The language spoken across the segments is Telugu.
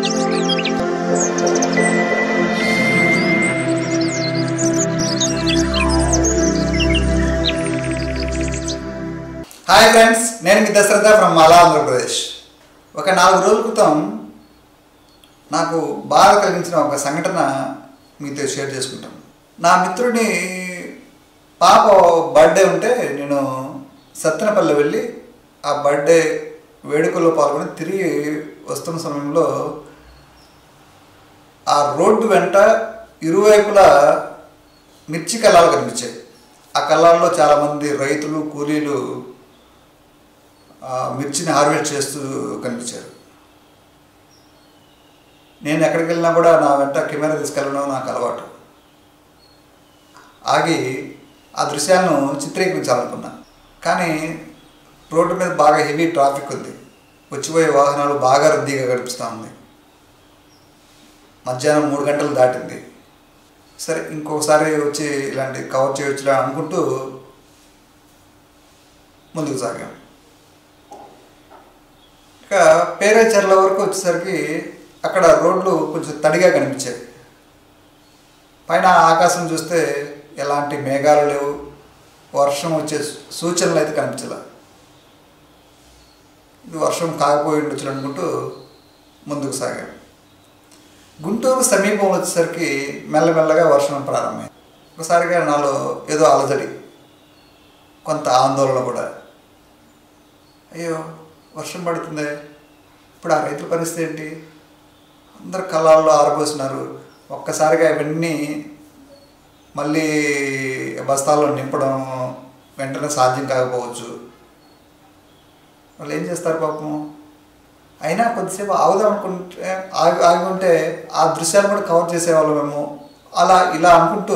హాయ్ ఫ్రెండ్స్ నేను మీ దశరథ ఫ్రమ్ మాలా ఆంధ్రప్రదేశ్ ఒక నాలుగు రోజుల క్రితం నాకు బాధ కలిగించిన ఒక సంఘటన మీతో షేర్ చేసుకుంటాను నా మిత్రుడి పాప బర్త్డే ఉంటే నేను సత్తెనపల్లి వెళ్ళి ఆ బర్త్డే వేడుకల్లో పాల్గొని తిరిగి వస్తున్న సమయంలో ఆ రోడ్డు వెంట ఇరువైపులా మిర్చి కళ్ళాలు కనిపించాయి ఆ కళ్ళాల్లో చాలామంది రైతులు కూలీలు ఆ మిర్చిని హార్వెస్ట్ చేస్తూ కనిపించారు నేను ఎక్కడికి వెళ్ళినా కూడా నా వెంట కెమెరా తీసుకెళ్ళడం నాకు అలవాటు ఆగి ఆ దృశ్యాలను చిత్రీకరించాలనుకున్నా కానీ రోడ్డు మీద బాగా హెవీ ట్రాఫిక్ ఉంది వచ్చిపోయే వాహనాలు బాగా రద్దీగా కనిపిస్తూ ఉంది మధ్యాహ్నం మూడు గంటలు దాటింది సరే ఇంకొకసారి వచ్చి ఇలాంటి కవర్ చేయొచ్చులే అనుకుంటూ ముందుకు సాగాం ఇక పేరేచర్ల వరకు వచ్చేసరికి అక్కడ రోడ్లు కొంచెం తడిగా కనిపించాయి పైన ఆకాశం చూస్తే ఎలాంటి మేఘాలు లేవు వర్షం వచ్చే సూచనలు అయితే కనిపించలే ఇది వర్షం కాకపోయి ఉండొచ్చు అనుకుంటూ ముందుకు సాగాం గుంటూరు సమీపంలో వచ్చేసరికి మెల్లమెల్లగా వర్షం ప్రారంభమైంది ఒకసారిగా నాలో ఏదో అలజడి కొంత ఆందోళన కూడా అయ్యో వర్షం పడుతుంది ఇప్పుడు ఆ రైతుల పరిస్థితి ఏంటి అందరు కళ్ళాల్లో ఆరబోసినారు ఒక్కసారిగా ఇవన్నీ మళ్ళీ బస్తాల్లో నింపడం వెంటనే సాధ్యం కాకపోవచ్చు వాళ్ళు ఏం చేస్తారు పాపం అయినా కొద్దిసేపు ఆగుదాం అనుకుంటే ఆగి ఆగి ఉంటే ఆ దృశ్యాలు కూడా కవర్ చేసేవాళ్ళం మేము అలా ఇలా అనుకుంటూ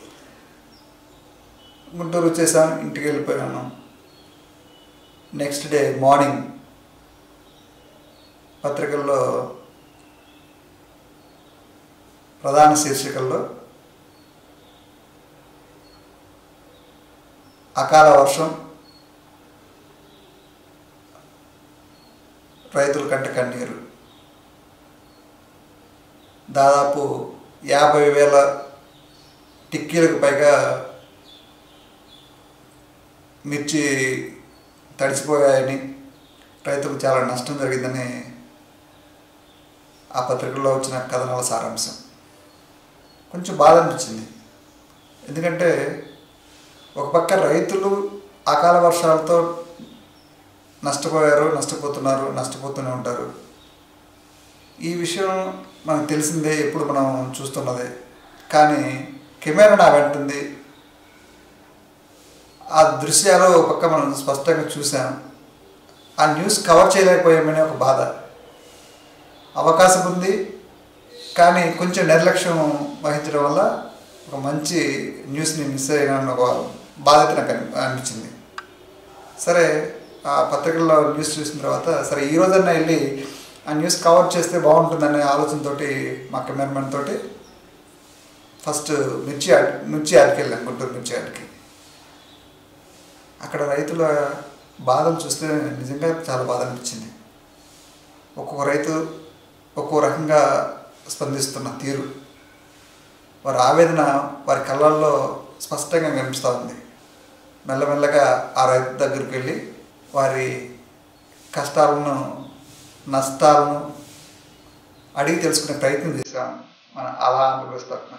గుంటూరు వచ్చేసాను ఇంటికి వెళ్ళిపోయాను నెక్స్ట్ డే మార్నింగ్ పత్రికల్లో ప్రధాన శీర్షికల్లో అకాల వర్షం రైతుల కంట కన్నీరు దాదాపు యాభై వేల టిక్కీలకు పైగా మిర్చి తడిసిపోయాయని రైతులకు చాలా నష్టం జరిగిందని ఆ పత్రికల్లో వచ్చిన కథనాల సారాంశం కొంచెం బాధ అనిపించింది ఎందుకంటే ఒక పక్క రైతులు అకాల వర్షాలతో నష్టపోయారు నష్టపోతున్నారు నష్టపోతూనే ఉంటారు ఈ విషయం మనకు తెలిసిందే ఎప్పుడు మనం చూస్తున్నదే కానీ కెమెరా నా వెంటుంది ఆ దృశ్యాలు ఒక పక్క మనం స్పష్టంగా చూసాం ఆ న్యూస్ కవర్ చేయలేకపోయామనే ఒక బాధ అవకాశం ఉంది కానీ కొంచెం నిర్లక్ష్యం వహించడం వల్ల ఒక మంచి న్యూస్ని మిస్ అయిన ఒక బాధ్యత నాకు అని- అనిపించింది సరే ఆ పత్రికల్లో న్యూస్ చూసిన తర్వాత సరే ఈ రోజన్నా వెళ్ళి ఆ న్యూస్ కవర్ చేస్తే బాగుంటుందనే ఆలోచనతోటి మా కెమెరామెన్ తోటి ఫస్ట్ మిర్చి ఆడ్ మిర్చి ఆడికి వెళ్ళాం గుంటూరు మిర్చి ఆడికి అక్కడ రైతుల బాధలు చూస్తే నిజంగా చాలా బాధ అనిపించింది ఒక్కొక్క రైతు ఒక్కో రకంగా స్పందిస్తున్న తీరు వారి ఆవేదన వారి కళ్ళల్లో స్పష్టంగా కనిపిస్తూ ఉంది మెల్లమెల్లగా ఆ రైతు దగ్గరికి వెళ్ళి వారి కష్టాలను నష్టాలను అడిగి తెలుసుకునే ప్రయత్నం చేశాం మన అలా ఆంధ్రప్రదేశ్ తరఫున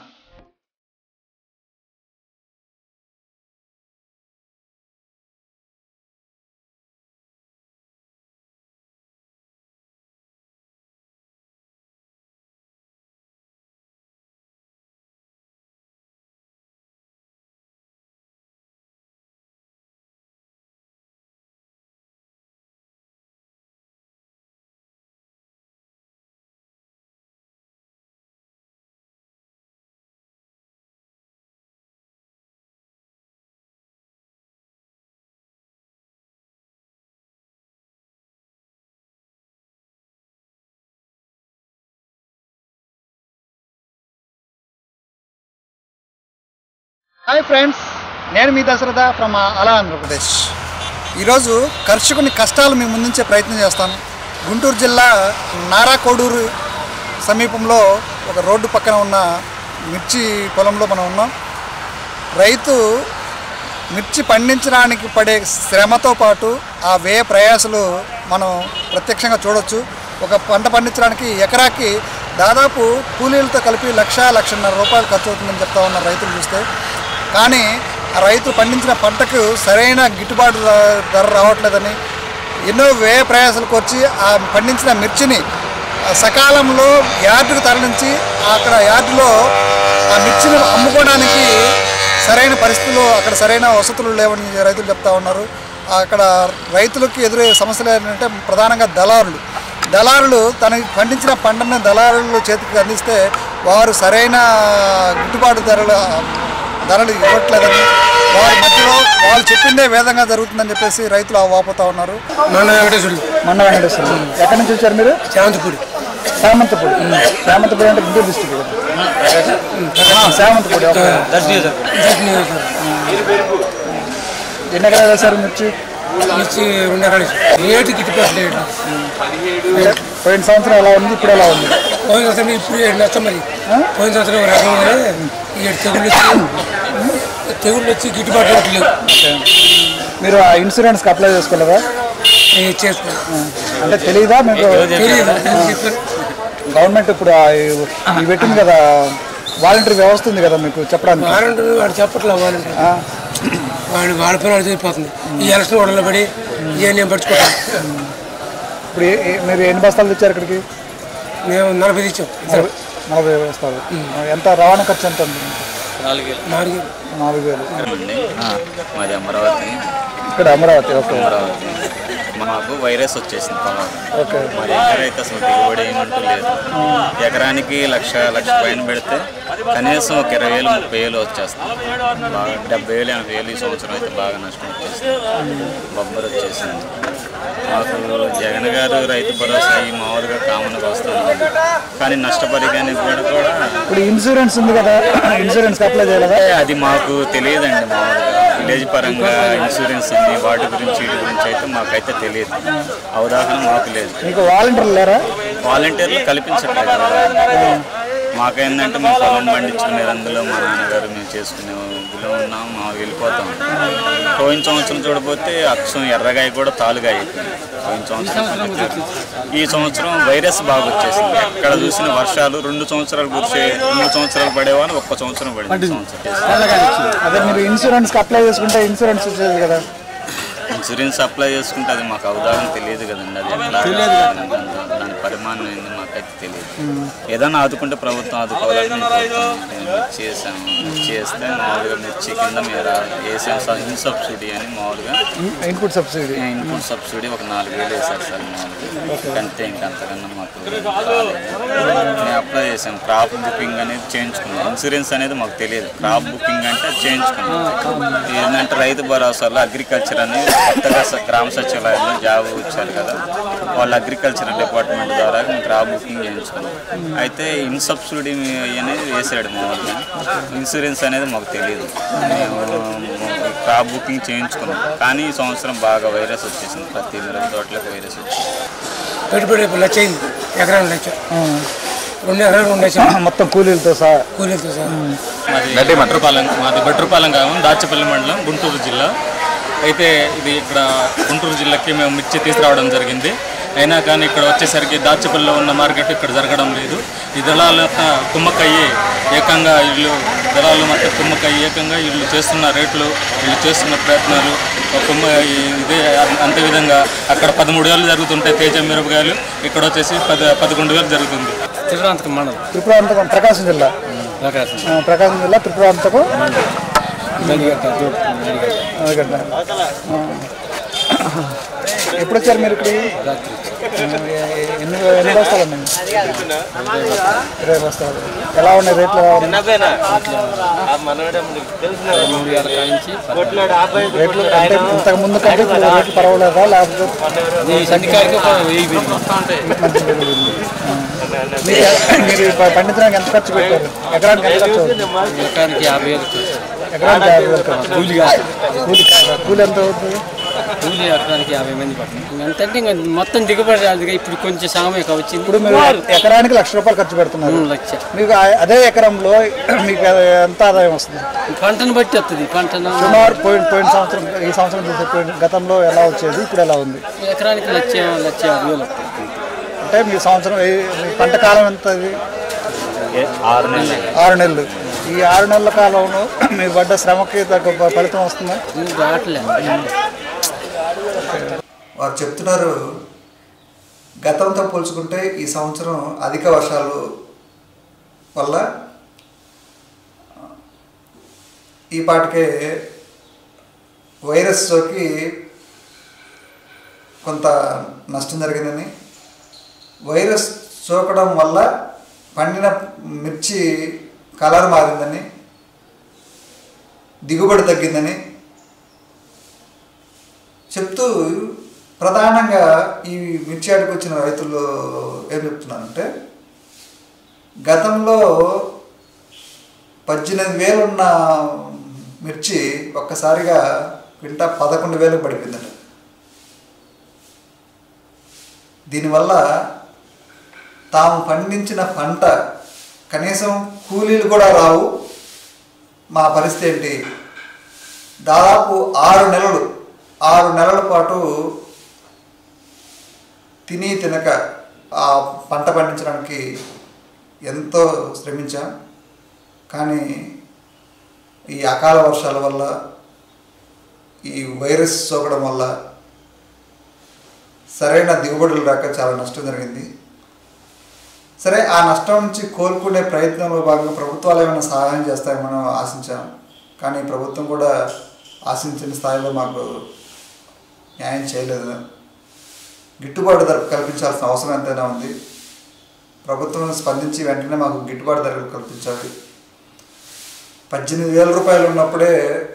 హాయ్ ఫ్రెండ్స్ నేను మీ దశరథ ఫ్రమ్ అలా ఆంధ్రప్రదేశ్ ఈరోజు కర్షకుని కష్టాలు మీ ముందుంచే ప్రయత్నం చేస్తాను గుంటూరు జిల్లా నారా కోడూరు సమీపంలో ఒక రోడ్డు పక్కన ఉన్న మిర్చి పొలంలో మనం ఉన్నాం రైతు మిర్చి పండించడానికి పడే శ్రమతో పాటు ఆ వ్యయ ప్రయాసలు మనం ప్రత్యక్షంగా చూడొచ్చు ఒక పంట పండించడానికి ఎకరాకి దాదాపు కూలీలతో కలిపి లక్ష లక్షన్నర రూపాయలు ఖర్చు అవుతుందని చెప్తా ఉన్నారు రైతులు చూస్తే కానీ ఆ రైతు పండించిన పంటకు సరైన గిట్టుబాటు ధర- ధర రావట్లేదని ఎన్నో వ్యయ ప్రయాసాలకు వచ్చి ఆ పండించిన మిర్చిని ఆ సకాలంలో యార్డుకు తరలించి అక్కడ యార్డులో ఆ మిర్చిని అమ్ముకోవడానికి సరైన పరిస్థితులు అక్కడ సరైన వసతులు లేవని రైతులు చెప్తా ఉన్నారు అక్కడ రైతులకు ఎదురయ్యే సమస్యలు ఏంటంటే ప్రధానంగా దళారులు దళారులు తనకి పండించిన పంటను దళారులు చేతికి అందిస్తే వారు సరైన గిట్టుబాటు ధరలు ధరలు ఇవ్వట్లేదని వారి మధ్యలో వాళ్ళు చెప్పిందే వేదంగా జరుగుతుందని చెప్పేసి రైతులు వాపోతా ఉన్నారు మన వెంకటేశ్వరుడు మొన్న వెంకటేశ్వర ఎక్కడి నుంచి వచ్చారు మీరు శాంతిపూడి సామంతపూడి సామంతపూడి అంటే గుంటూరు డిస్టిక్ సామంతపూడి ఓకే. ఎన్ని ఎకరాలు వేశారు మిర్చి ఇచ్చి రెండు ఎకరాలు రేటు గిట్టుబాటు లేదు పోయిన సంవత్సరం ఎలా ఉంది ఇప్పుడు ఎలా ఉంది పోయిన సంవత్సరం ఇప్పుడు ఏడు నష్టం మరి పోయిన సంవత్సరం ఒక రకంగా ఈ తెగుళ్ళు వచ్చి తెగుళ్ళు వచ్చి గిట్టుబాటు రేట్లు లేవు మీరు ఆ ఇన్సూరెన్స్కి అప్లై చేసుకోలేదా నేను చేసుకోను అంటే తెలియదా మీకు తెలియదు నేను చెప్పాను గవర్నమెంట్ ఇప్పుడు ఆ ఈ- ఈ పెట్టింది కదా వాలంటరీ వ్యవస్థ ఉంది కదా మీకు చెప్పడానికి వారంటీ వాడు చెప్పట్లే వారంటీ ఆ, వాడు వాళ్ళ పని వాడు చేరిపోతుంది ఈ ఎలక్షన్ ఓడలో పడి ఇవన్నీ నేను పడుచుకుంటాను ఇప్పుడు ఏ- ఏ- మీరు ఎన్ని బస్తాలు తెచ్చారు ఇక్కడికి మేము నలభై ఇచ్చాం ఇద్దరు నలభై బస్తాలు ఎంత రవాణా ఖర్చు ఎంత ఉంది నాలుగు నాలుగు వేలు అండి మాది అమరావతి ఇక్కడ అమరావతి ఓకే అమరావతి మాకు వైరస్ వచ్చేసింది పొలం ఓకే మా దగ్గర అయితే అసలు దిగుబడి ఏమంటూ లేదు ఎకరానికి లక్ష లక్ష పైన పెడితే కనీసం ఒక ఇరవై వేలు ముప్పై వేలు వచ్చేస్తుంది బాగా డెబ్బై వేలు ఎనభై వేలు ఈ సంవత్సరం అయితే బాగా నష్టం వచ్చేసింది బొబ్బర్ వచ్చేసింది మాకు జగన్ గారు రైతు భరోసా ఈ మామూలుగా కామన్గా వస్తుంది కానీ నష్టపరిగానికి కూడా కూడా ఇప్పుడు ఇన్సూరెన్స్ ఉంది కదా ఇన్సూరెన్స్కి అప్లై చేయలేదా అంటే అది మాకు తెలియదండి మామూలుగా విలేజ్ పరంగా ఇన్సూరెన్స్ ఉంది వాటి గురించి వీటి గురించి అయితే మాకైతే తెలియదు అవగాహన మాకు లేదు మీకు వాలంటీర్లు లేరా వాలంటీర్లు కల్పించట్లేదు అవగాహన. మాకేందంటే మేము పొలం పండించుకునేది అందులో మా నాన్నగారు మేము చేసుకునే ఇందులో ఉన్నాం మా వెళ్ళిపోతాం పోయిన సంవత్సరం చూడపోతే అక్షం ఎర్రగాయ కూడా తాలుగాయ అయిపోయింది పోయిన సంవత్సరం సంగతి. ఈ సంవత్సరం వైరస్ బాగా వచ్చేసింది ఎక్కడ చూసిన వర్షాలు రెండు సంవత్సరాలు కురిసే రెండు సంవత్సరాలు పడేవాళ్ళు ఒక్క సంవత్సరం పడింది ఈ సంవత్సరం అదే మీరు ఇన్సూరెన్స్కి అప్లై చేసుకుంటే ఇన్సూరెన్స్ వచ్చేది కదా ఇన్సూరెన్స్ అప్లై చేసుకుంటే అది మాకు అవగాహన తెలియదు కదండి అది ఎట్లా దాని- దాని పరిమాణం ఏంది మాకైతే తెలియదు ఏదైనా ఆదుకుంటే ప్రభుత్వం ఆదుకోవాలని మేము ప్రభుత్వం మిర్చి చేసాము మిర్చి చేస్తే మామూలుగా మిర్చి కింద మీరు వేసాం సార్ ఇన్ సబ్సిడీ అని మామూలుగా ఇన్పుట్ సబ్సిడీ ఇన్పుట్ సబ్సిడీ ఒక నాలుగు వేలు వేశారు సార్ మామూలుగా అంతే ఇంకా అంతకన్నా మాకు రాలేదు. మేము అప్లై చేసాం క్రాప్ బుకింగ్ అనేది చేయించుకున్నాం ఇన్సూరెన్స్ అనేది మాకు తెలియదు క్రాప్ బుకింగ్ అంటే అది చేయించుకున్నాం ఏంటంటే రైతు భరోసాలో అగ్రికల్చర్ అని కొత్తగా స- గ్రామ సచివాలయంలో జాబ్ వచ్చారు కదా వాళ్ళు అగ్రికల్చర్ డిపార్ట్మెంట్ ద్వారా మేము క్రాప్ బుకింగ్ చేయించుకున్నాం అయితే ఇన్ సబ్సిడీ అనేది వేసాడు మామూలుగా ఇన్సూరెన్స్ అనేది మాకు తెలియదు మేము క్రాప్ బుకింగ్ చేయించుకున్నాం కానీ ఈ సంవత్సరం బాగా వైరస్ వచ్చేసింది ప్రతి మిరప తోటలకు వైరస్ వచ్చింది పెట్టుబడి ఇప్పుడు లక్ష అయింది ఎకరాలు లక్ష రెండు ఎకరాలు రెండు లక్ష మొత్తం కూలీలతో సహా కూలీలతో సార్ మాది భట్రపాలెం మాది భట్రపాలెం గ్రామం దాచపల్లి మండలం గుంటూరు జిల్లా అయితే ఇది ఇక్కడ గుంటూరు జిల్లాకి మేము మిర్చి తీసుకురావడం జరిగింది అయినా కానీ ఇక్కడ వచ్చేసరికి దాచపల్లిలో ఉన్న మార్కెట్ ఇక్కడ జరగడం లేదు ఈ దళాలు అంతా కుమ్మక్కయ్యి ఏకంగా వీళ్ళు దళాలు మొత్తం కుమ్మక్కయ్యి ఏకంగా వీళ్ళు చేస్తున్న రేట్లు వీళ్ళు చేస్తున్న ప్రయత్నాలు ఒక కుమ్మ ఈ- ఇదే అంతే విధంగా అక్కడ పదమూడు వేలు జరుగుతుంటే తేజ మిరపకాయలు ఇక్కడ వచ్చేసి పద పదకొండు వేలు జరుగుతుంది తిరువనంతకం మండలం త్రిపురాంతకం ప్రకాశం జిల్లా ఆ, ప్రకాశం జిల్లా త్రిపురాంతకం అదిగడ్డ. ఆ. ఎప్పుడు వచ్చారు మీరు ఇక్కడ ఎన్ని ఎన్ని బస్తాలు ఉన్నాయి ఇరవై బస్తాలు ఎలా ఉన్నాయి రేట్లు ఎలా ఉన్నాయి రేట్లు అంటే ఇంతకు ముందు కంటే ఇప్పుడు రేట్లు పర్వాలేదా లేకపోతే మంచి పెరిగింది. ఆ. మీరు మీరు ప- పండించడానికి ఎంత ఖర్చు పెట్టారు ఎకరానికి ఎంత ఖర్చు అవుతుంది ఎకరానికి యాభై వేలు ఎకరానికి యాభై వేలు ఖర్చు కూలి కాదు కూలి కాదా కూలి ఎంత అవుతుంది కూలి ఎకరానికి యాభై మంది పడుతుంది అంటే ఇంకా మొత్తం దిగుబడి రాదుగా ఇప్పుడు కొంచెం సామయక వచ్చింది ఇప్పుడు మీరు ఎకరానికి లక్ష రూపాయలు ఖర్చు పెడుతున్నారు మూడు లక్ష మీకు ఆ- అదే ఎకరంలో మీకు ఎంత ఆదాయం వస్తుంది పంటను బట్టి వస్తుంది పంటను సుమారు పోయిన పోయిన సంవత్సరం ఈ సంవత్సరం చూసే పోయిన గతంలో ఎలా వచ్చేది ఇప్పుడు ఎలా ఉంది ఎకరానికి లక్ష లక్ష యాభై వేలు వస్తుంది అంటే మీ సంవత్సరం ఈ- మీ పంట కాలం ఎంత ఇది ఆరు నెలలు ఆరు నెలలు ఈ ఆరు నెలల కాలంలో మీరు పడ్డ శ్రమకి తగ్గ ఫ- ఫలితం వస్తుందా ఇంకా రావట్లేదు వారు చెప్తున్నారు గతంతో పోల్చుకుంటే ఈ సంవత్సరం అధిక వర్షాలు వల్ల ఈ పాటికే వైరస్ సోకి కొంత నష్టం జరిగిందని వైరస్ సోకడం వల్ల పండిన మిర్చి కలర్ మారిందని దిగుబడి తగ్గిందని చెప్తూ ప్రధానంగా ఈ మిర్చి ఆటకు వచ్చిన రైతులు ఏం చెప్తున్నారంటే గతంలో పద్దెనిమిది వేలు ఉన్న మిర్చి ఒక్కసారిగా క్వింటా పదకొండు వేలకు పడిపోయిందట దీనివల్ల తాము పండించిన పంట కనీసం కూలీలు కూడా రావు మా పరిస్థితి ఏంటి దాదాపు ఆరు నెలలు ఆరు నెలల పాటు తిని తినక ఆ పంట పండించడానికి ఎంతో శ్రమించాం కానీ ఈ అకాల వర్షాల వల్ల ఈ వైరస్ సోకడం వల్ల సరైన దిగుబడులు రాక చాలా నష్టం జరిగింది సరే ఆ నష్టం నుంచి కోలుకునే ప్రయత్నంలో భాగంగా ప్రభుత్వాలు ఏమైనా సహాయం చేస్తాయని మనం ఆశించాం కానీ ప్రభుత్వం కూడా ఆశించిన స్థాయిలో మాకు న్యాయం చేయలేదు గిట్టుబాటు ధర కల్పించాల్సిన అవసరం ఎంతైనా ఉంది ప్రభుత్వం స్పందించి వెంటనే మాకు గిట్టుబాటు ధరలు కల్పించాలి పద్దెనిమిది వేల రూపాయలు ఉన్నప్పుడే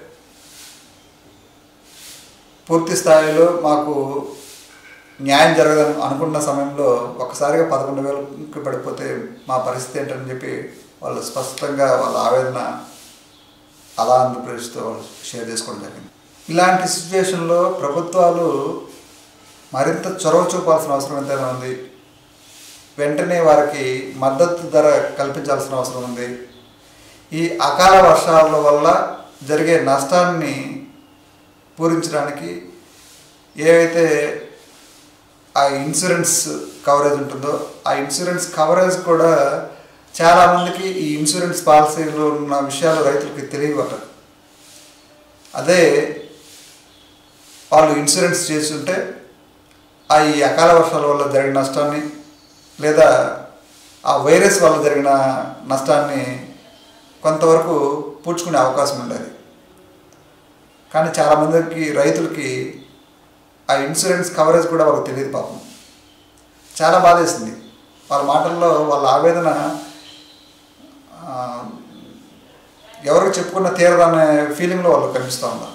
పూర్తి స్థాయిలో మాకు న్యాయం జరగదని అనుకున్న సమయంలో ఒకసారిగా పదకొండు వేలకి పడిపోతే మా పరిస్థితి ఏంటని చెప్పి వాళ్ళు స్పష్టంగా వాళ్ళ ఆవేదన అలా ఆంధ్రప్రదేశ్తో వాళ్ళు షేర్ చేసుకోవడం జరిగింది ఇలాంటి సిచ్యువేషన్లో ప్రభుత్వాలు మరింత చొరవ చూపాల్సిన అవసరం ఎంతైనా ఉంది వెంటనే వారికి మద్దతు ధర కల్పించాల్సిన అవసరం ఉంది ఈ అకాల వర్షాల వల్ల జరిగే నష్టాన్ని పూరించడానికి ఏవైతే ఆ ఇన్సూరెన్స్ కవరేజ్ ఉంటుందో ఆ ఇన్సూరెన్స్ కవరేజ్ కూడా చాలామందికి ఈ ఇన్సూరెన్స్ పాలసీలో ఉన్న విషయాలు రైతులకి తెలియవట అదే వాళ్ళు ఇన్సూరెన్స్ చేస్తుంటే ఆ ఈ అకాల వర్షాల వల్ల జరిగిన నష్టాన్ని లేదా ఆ వైరస్ వల్ల జరిగిన నష్టాన్ని కొంతవరకు పూడ్చుకునే అవకాశం ఉండేది కానీ చాలామందికి రైతులకి ఆ ఇన్సూరెన్స్ కవరేజ్ కూడా వాళ్ళకి తెలియదు పాపం చాలా బాధేసింది వాళ్ళ మాటల్లో వాళ్ళ ఆవేదన ఆ, ఎవరికి చెప్పుకున్న తీరదనే ఫీలింగ్లో వాళ్ళు కనిపిస్తూ ఉన్నారు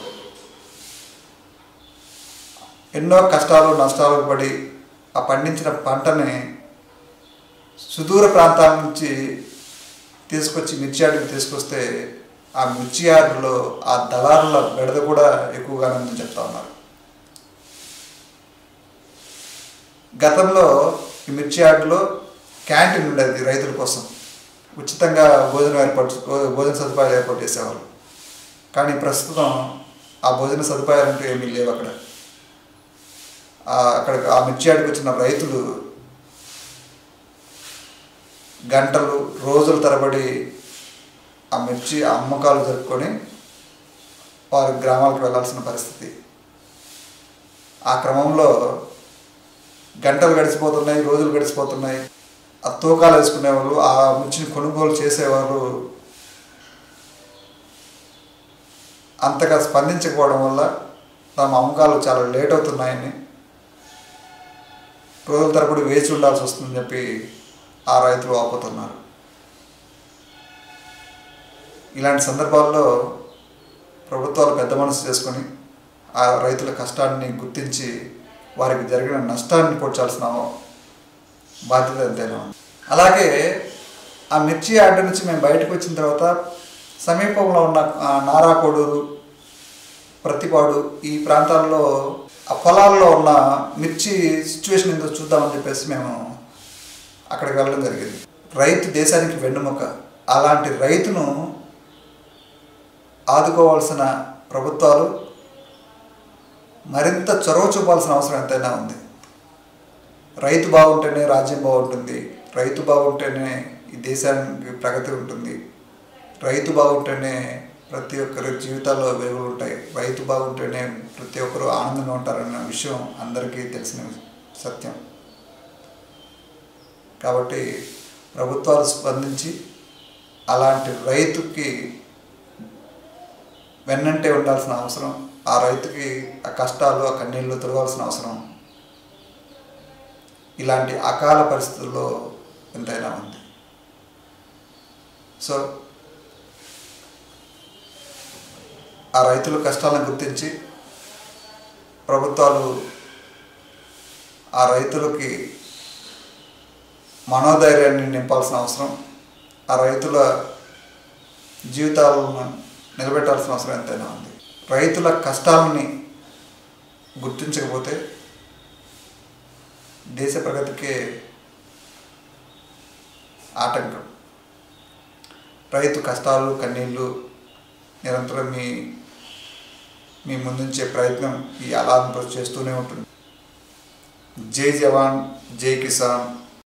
ఎన్నో కష్టాలు నష్టాలకు పడి ఆ పండించిన పంటని సుదూర ప్రాంతాల నుంచి తీసుకొచ్చి మిర్చి యార్డుకి తీసుకొస్తే ఆ మిర్చి యార్డులో ఆ దళారుల బెడద కూడా ఎక్కువగానే ఉందని చెప్తా ఉన్నారు గతంలో ఈ మిర్చి యార్డులో క్యాంటీన్ ఉండేది రైతుల కోసం ఉచితంగా భోజనం ఏర్పాటు భోజన సదుపాయాలు ఏర్పాటు చేసేవారు కానీ ప్రస్తుతం ఆ భోజన సదుపాయాలు అంటూ ఏమీ లేవు అక్కడ ఆ అక్కడ ఆ మిర్చి యార్డుకి వచ్చిన రైతులు గంటలు రోజుల తరబడి ఆ మిర్చి అమ్మకాలు జరుపుకొని వారి గ్రామాలకు వెళ్ళాల్సిన పరిస్థితి ఆ క్రమంలో గంటలు గడిచిపోతున్నాయి రోజులు గడిచిపోతున్నాయి ఆ తూకాలు వేసుకునేవాళ్ళు ఆ మిర్చిని కొనుగోలు చేసేవారు అంతగా స్పందించకపోవడం వల్ల తమ అమ్మకాలు చాలా లేట్ అవుతున్నాయని రోజుల తరబడి వేచి ఉండాల్సి వస్తుందని చెప్పి ఆ రైతులు వాపోతున్నారు ఇలాంటి సందర్భాల్లో ప్రభుత్వాలు పెద్ద మనసు చేసుకొని ఆ రైతుల కష్టాన్ని గుర్తించి వారికి జరిగిన నష్టాన్ని పొడ్చాల్సిన బాధ్యత ఎంతైనా ఉంది అలాగే ఆ మిర్చి యార్డు నుంచి మేము బయటకు వచ్చిన తర్వాత సమీపంలో ఉన్న ఆ, నారాకోడూరు ప్రతిపాడు ఈ ప్రాంతాల్లో ఆ పొలాల్లో ఉన్న మిర్చి సిచ్యువేషన్ ఏందో చూద్దామని చెప్పేసి మేము అక్కడికి వెళ్ళడం జరిగింది రైతు దేశానికి వెన్నుముక అలాంటి రైతును ఆదుకోవాల్సిన ప్రభుత్వాలు మరింత చొరవ చూపాల్సిన అవసరం ఎంతైనా ఉంది రైతు బాగుంటేనే రాజ్యం బాగుంటుంది రైతు బాగుంటేనే ఈ దేశానికి ప్రగతి ఉంటుంది రైతు బాగుంటేనే ప్రతి ఒక్కరి జీవితాల్లో వెలుగులు ఉంటాయి రైతు బాగుంటేనే ప్రతి ఒక్కరు ఆనందంగా ఉంటారన్న విషయం అందరికీ తెలిసిన సత్యం కాబట్టి ప్రభుత్వాలు స్పందించి అలాంటి రైతుకి వెన్నంటే ఉండాల్సిన అవసరం ఆ రైతుకి ఆ కష్టాలు ఆ కన్నీళ్ళు తొలగాల్సిన అవసరం ఇలాంటి అకాల పరిస్థితుల్లో ఎంతైనా ఉంది సో ఆ రైతుల కష్టాలను గుర్తించి ప్రభుత్వాలు ఆ రైతులకి మనోధైర్యాన్ని నింపాల్సిన అవసరం ఆ రైతుల జీవితాలను నిలబెట్టాల్సిన అవసరం ఎంతైనా ఉంది రైతుల కష్టాలని గుర్తించకపోతే దేశ ప్రగతికే ఆటంకం రైతు కష్టాలు కన్నీళ్ళు నిరంతరం మీ మీ ముందుంచే ప్రయత్నం ఈ అలారం చేస్తూనే ఉంటుంది జై జవాన్ జై కిసాన్